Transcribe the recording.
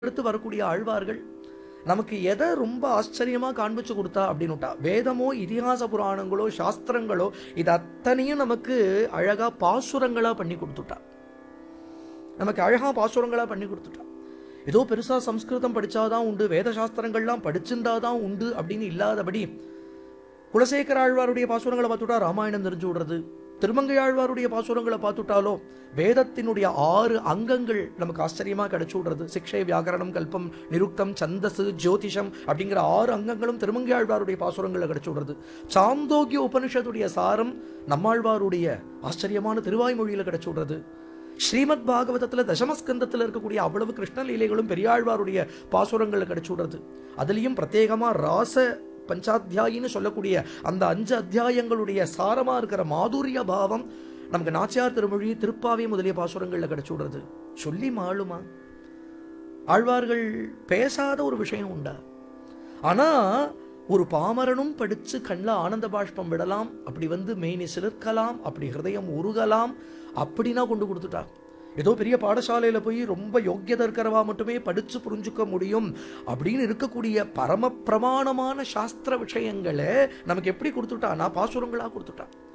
அடுத்து வரக்கூடிய ஆழ்வார்கள் நமக்கு எதை ரொம்ப ஆச்சரியமா காண்பிச்சு கொடுத்தா அப்படின்னுட்டா வேதமோ இதிகாச புராணங்களோ சாஸ்திரங்களோ இது அத்தனையும் நமக்கு அழகா பாசுரங்களா பண்ணி கொடுத்துட்டா நமக்கு அழகா பாசுரங்களா பண்ணி கொடுத்துட்டா ஏதோ பெருசா சம்ஸ்கிருதம் படிச்சாதான் உண்டு வேத சாஸ்திரங்கள்லாம் படிச்சிருந்தாதான் உண்டு அப்படின்னு இல்லாதபடி குலசேகர ஆழ்வாருடைய பாசுரங்களை பார்த்துட்டா ராமாயணம் தெரிஞ்சு விடுறது திருமங்கை ஆழ்வாருடைய பாசுரங்களை பார்த்துட்டாலோ வேதத்தினுடைய ஆறு அங்கங்கள் நமக்கு ஆச்சரியமா கிடைச்சு விடுறது சிக்ஷை வியாகரணம் கல்பம் நிருக்தம் சந்தசு ஜோதிஷம் அப்படிங்கிற ஆறு அங்கங்களும் திருமங்கை ஆழ்வாருடைய பாசுரங்களை கிடைச்சு விடுறது சாந்தோக்கிய உபனிஷத்துடைய சாரம் நம்மாழ்வாருடைய ஆச்சரியமான திருவாய்மொழியில கிடைச்சு விடுறது ஸ்ரீமத் பாகவதத்துல தசமஸ்கந்தத்துல இருக்கக்கூடிய அவ்வளவு கிருஷ்ண லீலைகளும் பெரியாழ்வாருடைய பாசுரங்கள்ல கிடைச்சு விடுறது அதுலயும் பிரத்யேகமா ராச பஞ்சாத்தியாயின்னு சொல்லக்கூடிய அந்த அஞ்சு அத்தியாயங்களுடைய சாரமா இருக்கிற மாதுரிய பாவம் நமக்கு நாச்சியார் திருமொழி திருப்பாவை முதலிய பாசுரங்கள்ல கிடைச்சு விடுறது சொல்லி மாளுமா ஆழ்வார்கள் பேசாத ஒரு விஷயம் உண்டா ஆனா ஒரு பாமரனும் படிச்சு கண்ணில் ஆனந்த பாஷ்பம் விடலாம் அப்படி வந்து மேனி சிலிர்க்கலாம் அப்படி ஹிருதயம் உருகலாம் அப்படின்னா கொண்டு கொடுத்துட்டா ஏதோ பெரிய பாடசாலையில போய் ரொம்ப யோக்கியதை இருக்கிறவா மட்டுமே படிச்சு புரிஞ்சுக்க முடியும் அப்படின்னு இருக்கக்கூடிய பரம பிரமாணமான சாஸ்திர விஷயங்களை நமக்கு எப்படி கொடுத்துட்டா நான் பாசுரங்களா கொடுத்துட்டா